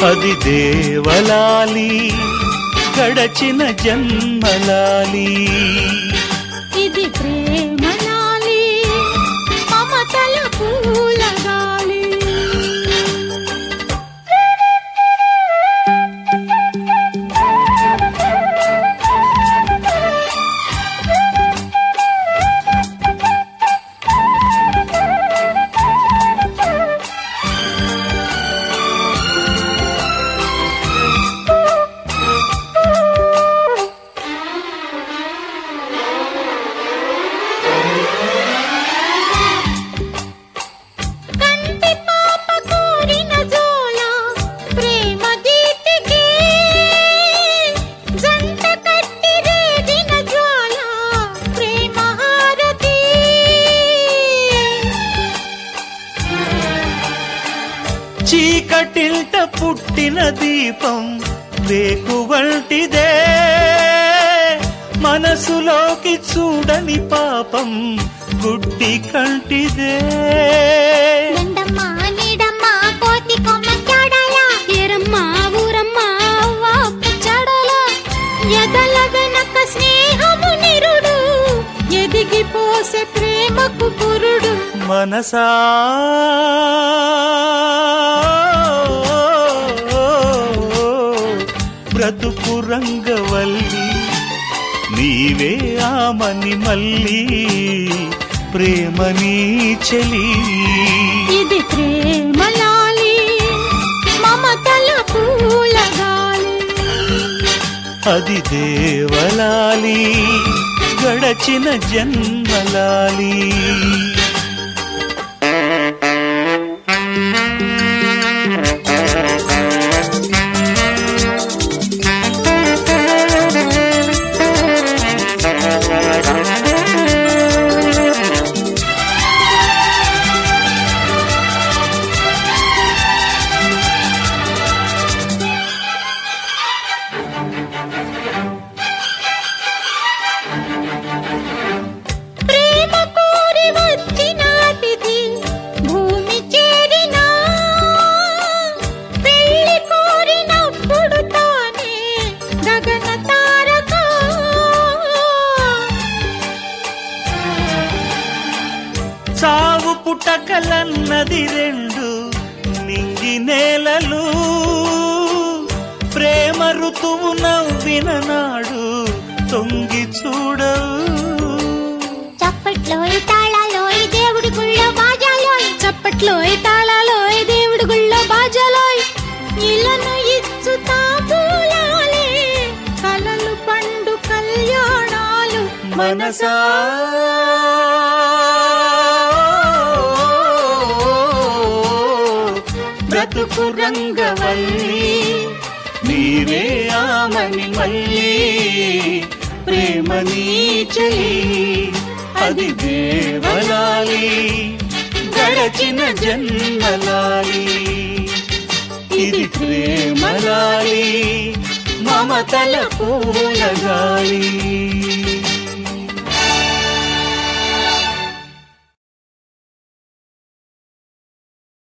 అది దేవలాలి గడచిన జన్మలాలి ఇది ప్రేమలాలి మమతల పూలగాలి కంటి పాప కోరిన జోల ప్రేమ గీతికి జంట కట్టి రేగిన జ్వాల ప్రేమ హారతి చీకటిల్ట పుట్టిన దీపం వేకువంటిదే మనసులోకి చూడని పాపం గుడ్డి కంటిదే ఎండమ్మ నీడమ్మ కోతి కొమ్మ చాడలా ఏరమ్మ ఊరమ్మ అవ్వ పుచ్చాడల ఎదల వెనక స్నేహము నిరుడు ఎదిగిపోసే ప్రేమకు పురుడు మనసా బ్రతుకు రంగవల్లి నీవే ఆమని మల్లి ప్రేమనీ చెలి ఇది ప్రేమలాలి మమతల పూలగాలి అది దేవలాలి గడచిన జన్మలాలి ప్రేమ కోరి వచ్చిన అతిథి భూమి చేరినా పెళ్లి కోరినప్పుడు తానే గగన తారక చావు పుటకలన్నది రెండు నింగి నేలలు ప్రేమ ఋతువు నవ్విన నాడు తొంగి చూడవు చప్పట్లో తాళాలో దేవుడి గుళ్ళో బాజాలో చప్పట్లో తాళాలో దేవుడి గుళ్ళో బాజాలోయ్ ఇలను ఇచ్చు తాపూలాలే కలలు పండు కళ్యాణాలు మనసా బ్రతుకు రంగవల్లి నీవే ఆమని మల్లి ప్రేమనీ చెలి అది దేవలాలి గడచిన జన్మలాలి ఇది ప్రేమలాలి మమతల పూలగాలి